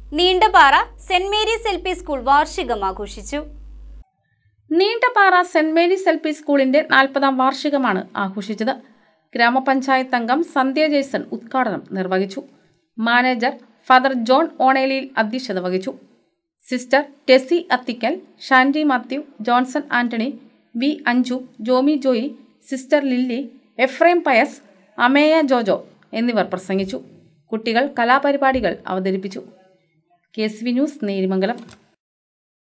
നീണ്ടപാറ Saint Mary's L P school വാർഷികം ആഘോഷിച്ചു Neendapara Saint Mary's L P സ്കൂളിന്റെ നാൽപ്പതാം വാർഷികമാണ് ആഘോഷിച്ചത് ഗ്രാമപഞ്ചായത്ത് അംഗം സന്ധ്യ ജേസൺ ഉദ്ഘാടനം നിർവഹിച്ചു മാനേജർ ഫാദർ ജോൺ ഓണേലിയിൽ അധ്യക്ഷത വഹിച്ചു sister Tessy Athikkal Shandy Mathew Johnson Antony V Anju Jomy Joy sister Lilly Ephrem Pius Ameya Jojo എന്നിവർ പ്രസംഗിച്ചു കുട്ടികൾ കലാപരിപാടികൾ അവതരിപ്പിച്ചു K S V news Nerimangalam